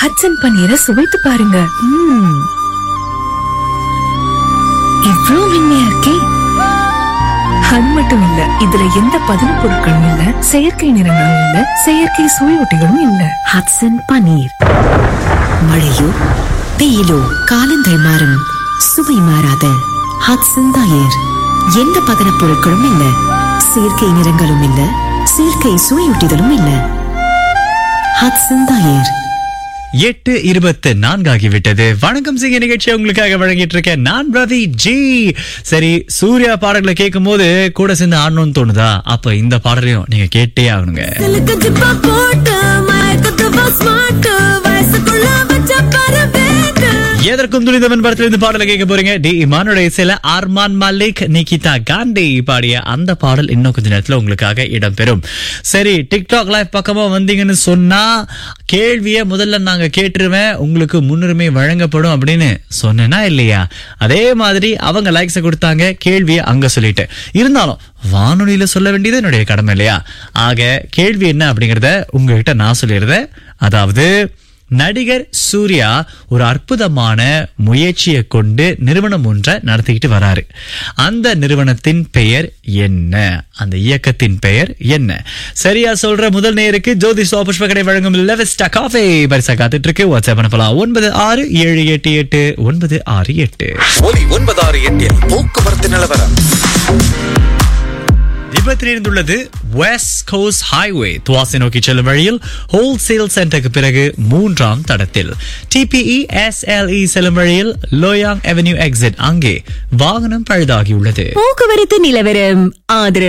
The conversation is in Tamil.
ஹட்சன் பன்னீரை சுவைத்து பாருங்க ம்ம். இவ்ளோ மென்மையா இருக்கே அது மட்டும் இல்ல இதுல எந்த பதன பொருட்களும் இல்ல செயற்கை நிறங்களும் இல்ல செயற்கை சுவையொட்டிகளும் இல்ல ஹட்சன் பன்னீர் மழையோ வெயிலோ காலங்கள் மாறும் சுவை மாறாத ஹட்சன் தயிர் எந்த பதனப் பொருட்களும் இல்ல செயற்கை நிறங்களும் இல்ல செயற்கை சுவையூட்டிதலும் இல்ல ஹட்சன் தயிர் எட்டு இருபத்து நான்கு ஆகிவிட்டது வணக்கம் சிங்க நிகழ்ச்சியை உங்களுக்காக வழங்கிட்டு இருக்கேன் நான் ரவி ஜி சரி சூர்யா பாடல்களை கேட்கும் போது கூட சேர்ந்து ஆடணும்னு தோணுதா அப்ப இந்த பாடலையும் நீங்க கேட்டே ஆகணுங்க சிலுக்கு ஜிப்பா போட்டு மயக்கத்துவா ஸ்மார்ட் வயசுக்குள்ள வச்ச பரவேட்டு எதற்கும் துணிதவன் படத்துல இருந்து பாடலை கேட்க போறீங்க டி இமானோட இசையில அர்மான் மலிக் நிகிதா காந்தி பாடிய அந்த பாடல் இன்னும் கொஞ்ச நேரத்துல உங்களுக்காக இடம்பெறும் சரி டிக்டாக் லைவ் பக்கமா வந்தீங்கன்னு சொன்னா கேள்வியை முதல்ல நாங்க கேட்டுருவேன் உங்களுக்கு முன்னுரிமை வழங்கப்படும் அப்படின்னு சொன்னேனா இல்லையா அதே மாதிரி அவங்க லைக்ஸை கொடுத்தாங்க கேள்வியை அங்க சொல்லிட்டேன் இருந்தாலும் வானொலியில சொல்ல வேண்டியது என்னுடைய கடமை இல்லையா ஆக கேள்வி என்ன அப்படிங்கறத உங்ககிட்ட நான் சொல்லிடுறேன் அதாவது நடிகர் சூர்யா ஒரு அற்புதமான முயற்சியை கொண்டு நிறுவனம் ஒன்றை நடத்திக்கிட்டு வராரு அந்த நிறுவனத்தின் பெயர் என்ன அந்த இயக்கத்தின் பெயர் என்ன சரியா சொல்ற முதல் நேருக்கு ஜோதி புஷ்ப கடை வழங்கும் லெவஸ்டா காஃபே பரிசா காத்துட்டு இருக்கு வாட்ஸ்அப் அனுப்பலாம் ஒன்பது ஆறு ஏழு எட்டு எட்டு ஒன்பது ஆறு எட்டு ஒலி ஒன்பதாறு எட்டில் போக்குவரத்து நிலவரம் விபத்து நேர்ந்துள்ளது வெஸ்ட் கோஸ்ட் ஹைவே துவாசி நோக்கி செல்லும் வழியில் ஹோல்சேல் சென்டருக்கு பிறகு மூன்றாம் தடத்தில் டிபிஇ எஸ்எல்இ செல்லும் வழியில் லோயாங் அவென்யூ எக்ஸிட் அங்கே வாகனம் பழுதாகியுள்ளது போக்குவரத்து நிலவரம் ஆதரவு